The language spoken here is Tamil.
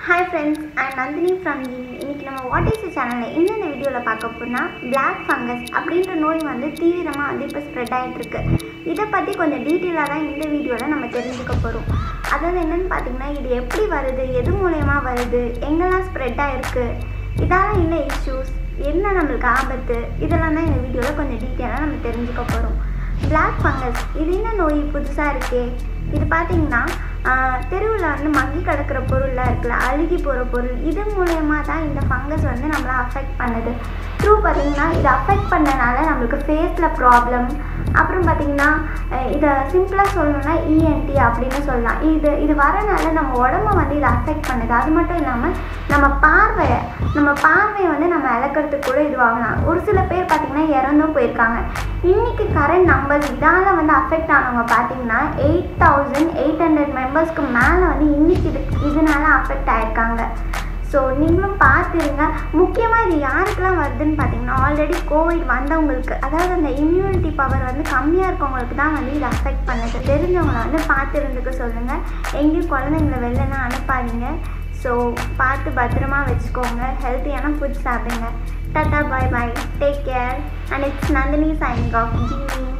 hi friends I Nandini from ஜினி இன்னைக்கு நம்ம வாட் இஸ் சேனலில் என்னென்ன வீடியோவில் பார்க்க போனால் பிளாக் ஃபங்கஸ் அப்படின்ற நோய் வந்து தீவிரமாக வந்து இப்போ ஸ்ப்ரெட் ஆகிட்டு இருக்கு இதை பற்றி கொஞ்சம் டீட்டெயிலாக தான் இந்த வீடியோவில் நம்ம தெரிஞ்சுக்க போகிறோம் அதாவது என்னென்னு பார்த்தீங்கன்னா இது எப்படி வருது எது மூலயமா வருது எங்கெல்லாம் ஸ்ப்ரெட் ஆகிருக்கு இதால் என்ன இஷ்யூஸ் என்ன நம்மளுக்கு ஆபத்து இதெல்லாம் தான் இந்த வீடியோவில் கொஞ்சம் டீட்டெயிலாக நம்ம தெரிஞ்சுக்க போகிறோம் பிளாக் ஃபங்கஸ் இது என்ன நோய் புதுசாக இருக்கே இது பார்த்தீங்கன்னா தெருவில் வந்து மங்கி கிடக்கிற பொருள்லாம் இருக்குல்ல அழுகி போகிற பொருள் இது மூலயமா தான் இந்த ஃபங்கஸ் வந்து நம்மளை அஃபெக்ட் பண்ணுது த்ரூ பார்த்தீங்கன்னா இது அஃபெக்ட் பண்ணனால நம்மளுக்கு ஃபேஸில் ப்ராப்ளம் அப்புறம் பார்த்தீங்கன்னா அஹ் இதை சிம்பிளாக சொல்லணும்னா இஎன்டி அப்படின்னு சொல்லலாம் இது இது வரனால நம்ம உடம்ப வந்து இது அஃபெக்ட் பண்ணுது அது மட்டும் இல்லாமல் நம்ம பார்வையை நம்ம பார்வையை வந்து நம்ம இழக்கிறதுக்கு கூட இதுவாகலாம் ஒரு சில பேர் பார்த்திங்கன்னா இறந்தும் போயிருக்காங்க இன்றைக்கி கரண்ட் நம்பர்ஸ் இதால் வந்து அஃபெக்ட் ஆனவங்க பார்த்தீங்கன்னா எயிட் தௌசண்ட் எயிட் ஹண்ட்ரட் மெம்பர்ஸ்க்கு மேலே வந்து இன்றைக்கி இது இதனால அஃபெக்ட் ஆயிருக்காங்க ஸோ நீங்களும் பார்த்துருங்க முக்கியமாக இது யாருக்கெல்லாம் வருதுன்னு பார்த்தீங்கன்னா ஆல்ரெடி கோவிட் வந்தவங்களுக்கு அதாவது அந்த இம்யூனிட்டி பவர் வந்து கம்மியாக இருக்கவங்களுக்கு தான் வந்து இது அஃபெக்ட் பண்ணுது தெரிஞ்சவங்களை வந்து பார்த்து இருந்துக்க சொல்லுங்கள் எங்கேயும் குழந்தைங்கள வெளிலலாம் அனுப்பாதீங்க ஸோ பார்த்து பத்திரமா வச்சுக்கோங்க ஹெல்த்தியான ஃபுட் சாப்பிடுங்க டாட்டா bye bye take care and it's Nandini signing off Jimmy